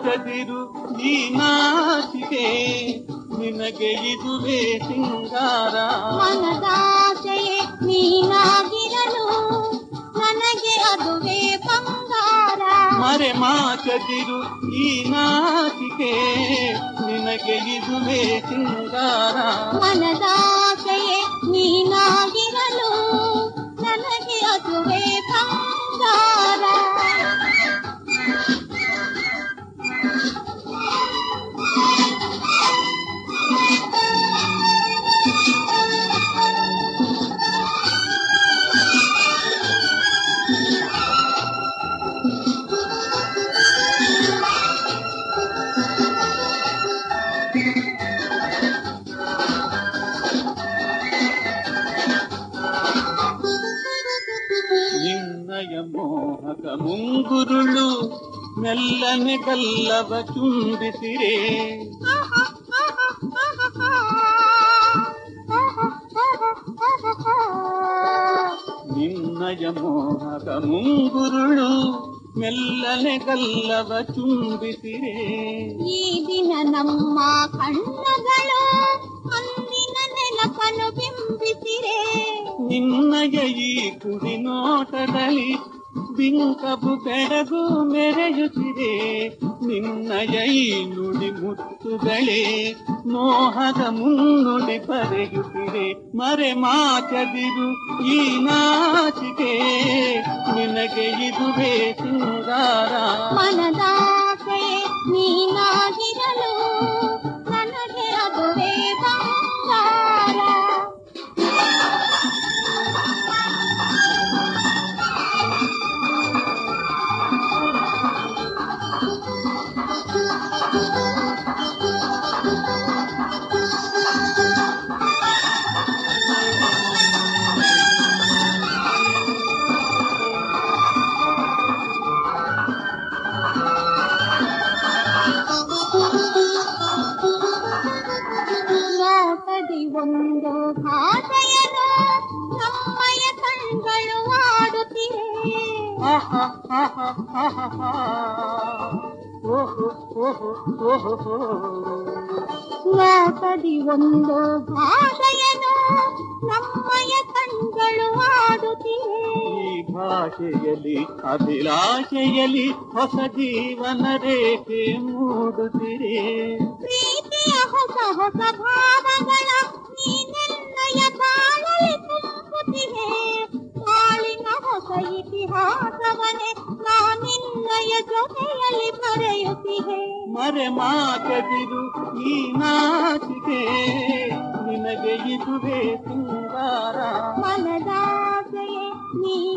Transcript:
ಮಾಚದಿರು ಈ ನಾಚಿಕೆ ನಿನಗೆ ಇದುವೇ ಸಿಂಗಾರ ಮನದಾಸೆಯೇ ನೀನಾಗಿರಲು ನನಗೆ ಅದುವೇ ಬಂಗಾರ ಮರೆ ಮಾಚದಿರು ಈ ನಾಚಿಕೆ ನಿನಗೆ ಇದುವೇ ಸಿಂಗಾರ ಮನದಾಸೆಯೇ ನೀನಾಗಿರಲು ನನಗೆ ಅದುವೇ ಬಂಗಾರ ನಿನ್ನಯ ಮೋಹಕ ಮುಂಗುರುಳು ಮೆಲ್ಲನೆ ಕಲ್ಲವ ಚುಂಬಿಸಿರೆ ನಿನ್ನಯ ಮೋಹಕ ಮುಂಗುರುಳು ಮೆಲ್ಲನೆ ಕಲ್ಲವ ಚುಂಬಿಸಿರೆ ಈ ದಿನ ನಮ್ಮ ಕಣ್ಣಗಳು ಅಂದಿನ ನೆನಪನ್ನು ಬಿಂಬಿಸಿರೆ ನಿನ್ನಯ ಈ ಕುಡಿ ನೋಟದಲ್ಲಿ ಬಿಂಕಬು ಬೆಳಗು ಮೆರೆಯುತ್ತಿದೆ ನಿನ್ನಯ ಈ ನುಡಿ ಮುತ್ತುಗಳೇ ಮೋಹದ ಮುನ್ನುಡಿ ಬರೆಯುತ್ತಿದೆ ಮರೆ ಮಾಚದಿರು ಈ ನಾಚಿಕೆ ನಿನಗೆ ಇದುವೇ ಸಿಂಗಾರ ಮನದಾಸೆಯೇ ನೀನಾಗಿರಲು ನನಗೆ ಅದುವೇ ಬಂಗಾರ ನೋಟದಿ ಒಂದು ಭಾಷೆಯನು ನಮ್ಮಯ ಕಣ್ಗಳು ಆಡುತ್ತಿವೆ ಆಹಾ, ಆಹಾ, ಆಹಾ, ಓಹೋ ಓಹೋ ಓಹೋ ನೋಟದಿ ಒಂದು ಭಾಷೆಯನು ನಮ್ಮಯ ಕಣ್ಗಳು ಆಡುತ್ತಿವೆ ಈ ಭಾಷೆಯಲ್ಲಿ ಅಭಿಲಾಷೆಯಲ್ಲಿ ಹೊಸ ಜೀವನ ರೇಖೆ ಮೂಡುತ್ತಿರೆ ಪ್ರೀತಿಯ ಹೊಸ ಹೊಸ ಭಾವಗಳ ನೀನೆನ್ನಯ ತಾಳಲಿ ತುಂಬುತ್ತಿವೆ ತಾಳಿನ ಹೊಸ ಇತಿಹಾಸವನೇ ನಾನಿನ್ನಯ ಜೊತೆಯಲ್ಲಿ ಬರೆಯುತ್ತಿವೆ ಮರೆ ಮಾತದಿರು ಈ ನಾಚಿಕೆ ನಿನಗೆ ಇದುವೇ ಸಿಂಗಾರ ಮನದಾಸೆಯೇ ನೀ